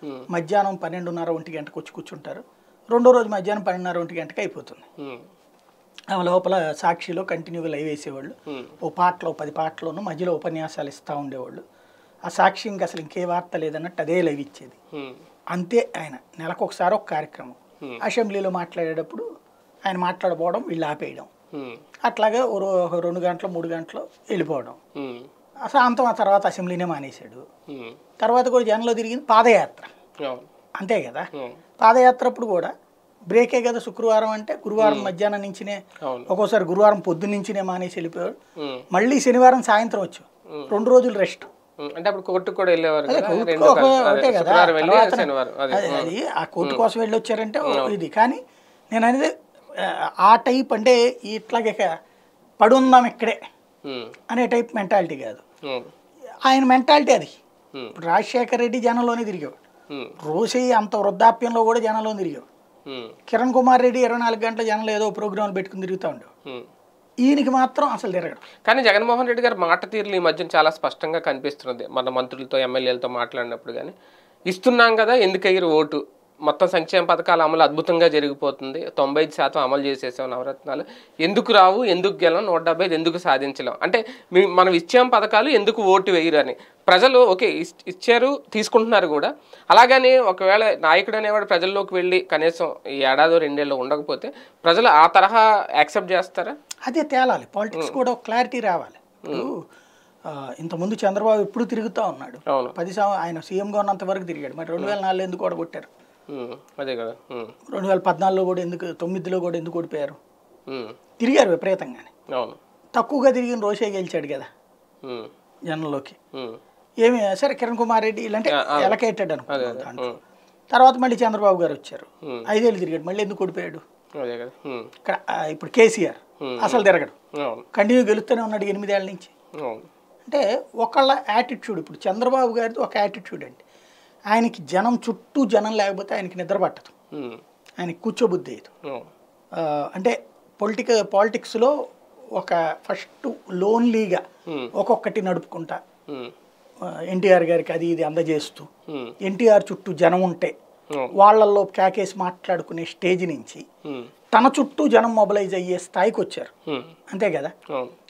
మధ్యాహ్నం పన్నెండున్నర ఒంటి గంటకు వచ్చి కూర్చుంటారు రెండో రోజు మధ్యాహ్నం పన్నెండున్నర ఒంటి గంటకి అయిపోతుంది ఉమ్, ఆ లోపల సాక్షిలో కంటిన్యూగా లైవ్ వేసేవాళ్ళు ఉమ్, ఓ పాటలో పది పాటలోనూ మధ్యలో ఉపన్యాసాలు ఇస్తూ ఉండేవాళ్ళు ఆ సాక్షి ఇంకా అసలు ఇంకే వార్త లేదన్నట్టు అదే లైవ్ ఇచ్చేది ఉమ్, అంతే ఆయన నెలకు ఒకసారి ఒక కార్యక్రమం Hmm. అసెంబ్లీలో మాట్లాడేటప్పుడు ఆయన మాట్లాడపోవడం వీళ్ళు ఆపేయడం ఉమ్, అట్లాగే ఓ రో- రెండు గంటలు మూడు గంటలు వెళ్ళిపోవడం ఉమ్, సాయంత్రం ఆ తర్వాత అసెంబ్లీనే మానేశాడు ఉమ్, తర్వాత కూడా జనంలో తిరిగింది పాదయాత్ర అవును అంతే కదా ఉమ్, పాదయాత్ర అప్పుడు కూడా బ్రేకే కదా శుక్రవారం అంటే గురువారం మధ్యాహ్నం నుంచినే అవును ఒక్కోసారి గురువారం పొద్దు నుంచినే మానేసి వెళ్ళిపోయాడు ఉమ్, మళ్ళీ శనివారం సాయంత్రం వచ్చాం రెండు రోజులు రెస్ట్ ఉమ్, అంటే అప్పుడు కోర్టుకు కూడా వెళ్ళేవారు అదే కదా కోర్టుకు రెండు ఒక- కలిసి. అదే, ఒకటే కదా శుక్రవారం వెళ్ళి తర్వాత శనివారం అదే అది అది ఆ కోర్టు కోసం వెళ్ళి వచ్చారంటే ఓ ఇది కానీ నేను అనేది ఆ, ఆ టైప్ అంటే ఇట్లాగే క- పడుందాం ఇక్కడే ఉమ్, అనే టైప్ మెంటాలిటీ కాదు ఉమ్, ఆయన మెంటాలిటీ అది ఉమ్, ఇప్పుడు రాజశేఖర రెడ్డి జనంలోనే తిరిగేవాడు ఉమ్, రోసి అంత వృద్ధాప్యంలో కూడా జనంలో తిరిగేవాడు ఉమ్, కిరణ్ కుమార్ రెడ్డి ఇరవై నాలుగు గంటల జనంలో ఏదో ప్రోగ్రాంలు పెట్టుకుని తిరుగుతూ ఉండేవాడు ఉమ్. ఈయనకి మాత్రం అసలు తిరగడు కానీ జగన్మోహన్ రెడ్డి గారి మాట తీరులు ఈ మధ్యన చాలా స్పష్టంగా కనిపిస్తున్నది మన మంత్రులతో ఎమ్మెల్యేలతో మాట్లాడినప్పుడు కానీ ఇస్తున్నాం కదా ఎందుకు అయ్యారు ఓటు మొత్తం సంక్షేమ పథకాల అమలు అద్భుతంగా జరిగిపోతుంది తొంభై ఐదు శాతం అమలు చేసేసాం నవరత్నాలు ఎందుకు రావు ఎందుకు గెలం నూట డెబ్బై ఐదు ఎందుకు సాధించలేం అంటే మీ మనం ఇచ్చాం పథకాలు ఎందుకు ఓటు వేయరు అని ప్రజలు ఓకే ఇస్- ఇచ్చారు తీసుకుంటున్నారు కూడా అలాగని ఒకవేళ నాయకుడు అనేవాడు ప్రజల్లోకి వెళ్ళి కనీసం ఈ ఏడాదో రెండేళ్ళు ఉండకపోతే ప్రజలు ఆ తరహా యాక్సెప్ట్ చేస్తారా అదే తేలాలి పాలిటిక్స్ కూడా ఒక క్లారిటీ రావాలి ఇప్పుడు ఆ, ఇంతకుముందు చంద్రబాబు ఎప్పుడు తిరుగుతూ ఉన్నాడు అవును పది సంవ ఆయన సీఎంగా ఉన్నంత వరకు తిరిగాడు మరి రెండు వేల నాలుగులో ఎందుకు ఓడగొట్టారు ఉమ్, అదే కదా ఉమ్, రెండు వేల పద్నాలుగులో కూడా ఎందుకు తొమ్మిదిలో కూడా ఎందుకు ఓడిపోయారు ఉమ్, తిరిగారు విపరీతంగానే అవును తక్కువగా తిరిగిన రోషే గెలిచాడు కదా ఉమ్, జనంలోకి ఉమ్, ఏమి సరే కిరణ్ కుమార్ రెడ్డి ఇలాంటి ఎలకేటెడ్ అనుకున్నాం దాంట్లో ఉమ్, తర్వాత మళ్ళీ చంద్రబాబు గారు వచ్చారు ఉమ్, ఐదేళ్ళు తిరిగాడు మళ్ళీ ఎందుకు ఓడిపోయాడు అదే కదా ఉమ్, ఇక్కడ ఆ, ఇప్పుడు కేసీఆర్ అసలు తిరగడు అవును కంటిన్యూ గెలుస్తూనే ఉన్నాడు ఎనిమిదేళ్ల నుంచి అవును అంటే ఒకళ్ళ యాటిట్యూడ్ ఇప్పుడు చంద్రబాబు గారిది ఒక యాటిట్యూడ్ అండి ఆయనకి జనం చుట్టూ జనం లేకపోతే ఆయనకి నిద్ర పట్టదు ఉమ్, ఆయనకి కూర్చోబుద్ధి అయ్యదు అవును ఆ, అంటే పొలిటికల్ పాలిటిక్స్లో ఒక ఫస్ట్ లోన్లీగా ఉమ్, ఒక్కొక్కటి నడుపుకుంటా ఉమ్, ఎన్టీఆర్ గారికి అది ఇది అందజేస్తూ ఉమ్, ఎన్టీఆర్ చుట్టూ జనం ఉంటే అవును వాళ్ళల్లో క్యాకేసి మాట్లాడుకునే స్టేజ్ నుంచి ఉమ్, తన చుట్టూ జనం మొబలైజ్ అయ్యే స్థాయికి వచ్చారు ఉమ్, అంతే కదా అవును